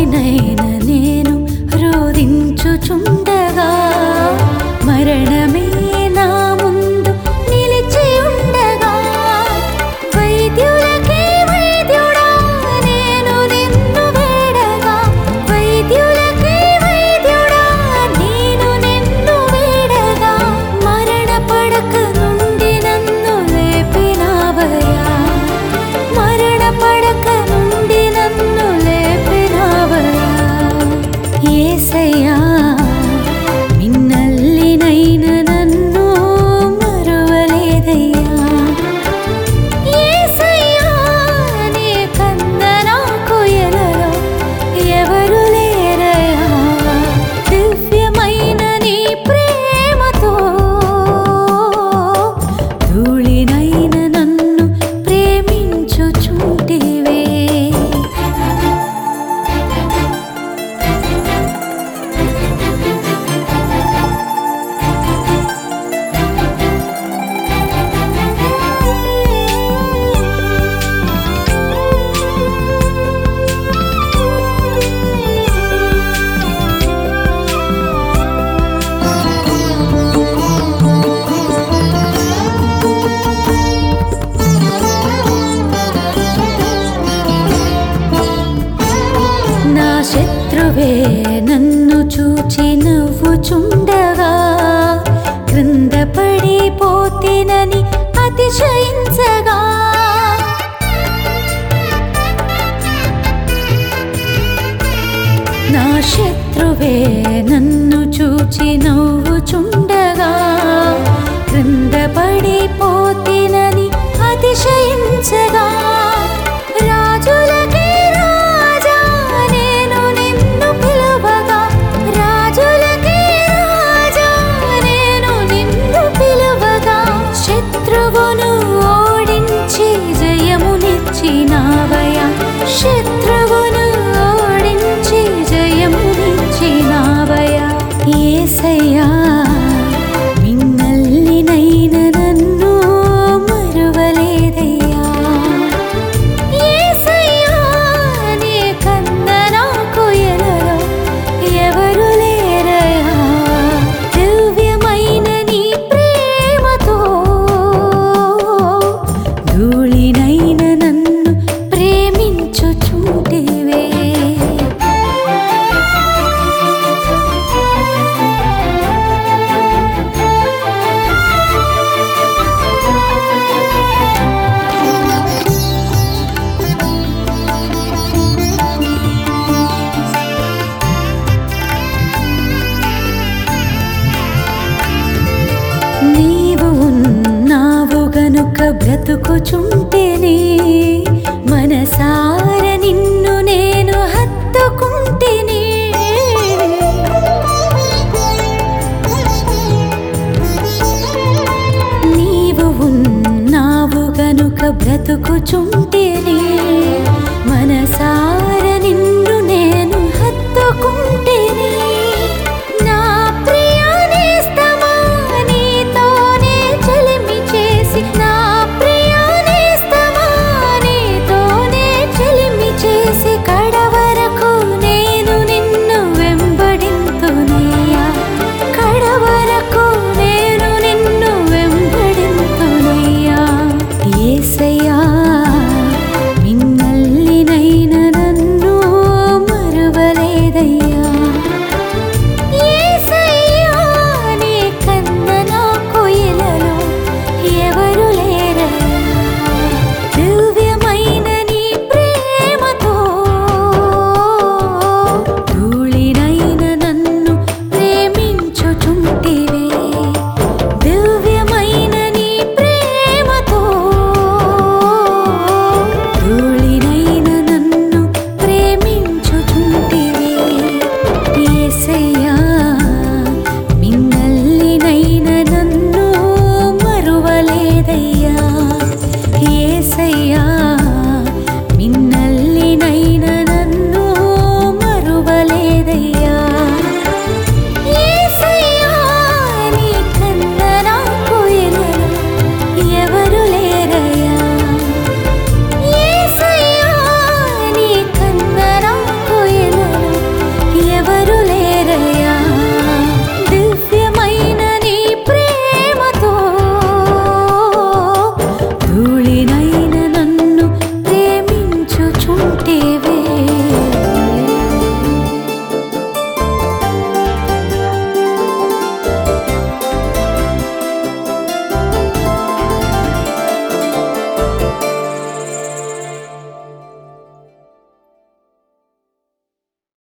తల్లినైన నేను రోధించుచుండగా మరణమే నా ముందు నిలిచి ఉండగా వైద్యులకే వైద్యుడా నేను నిన్ను వేడగా వైద్యులకే వైద్యుడా నేను నిన్ను వేడగా మరణ పడక నుండి నన్ను లేపినావయ్యా మరణ పడక నుండి నన్ను లేపినావయ్యా ఏసయ్యా మిన్నల్లినైన నన్ను మరువలేదయ్యా ఏసయ్యా నీ కన్న నాకు ఎలలో ఎవరు లేరయ్యా దివ్యమైన నీ ప్రేమతో ధూళినైన నన్ను ప్రేమించుచుంటివే నా శత్రువే నన్ను చూచి నవ్వుచుండగా క్రింద పడిపోతేనని అతిశయించగా నా శత్రువే నన్ను చూచి నవ్వుచుండగా క్రింద పడిపోతేనని అతిశయించగా రాజులకే రాజా నేను నిన్ను పిలువగా రాజులకే రాజా నేను నిన్ను పిలువగా శత్రువును ఓడించి జయమునిచ్చినావయ్యా శత్రువును ఓడించి జయమునిచ్చినావయ్యా ఏసయ్యా మిన్నల్లినైన నన్ను మరువలేదయ్యా ఏసయ్యా నీ కన్న నాకు ఎలలో ఎవరు లేరయ్యా దివ్యమైన నీ ప్రేమతో ధూళినైన నన్ను ప్రేమించుచుంటివే నీవు ఉన్నావు గనుక బ్రతుకుచుంటేనే మనసార నిన్ను నేను హత్తుకుంటేనే నీవు ఉన్నావు గనుక బ్రతుకుచుంటేనే మనసార నిన్ను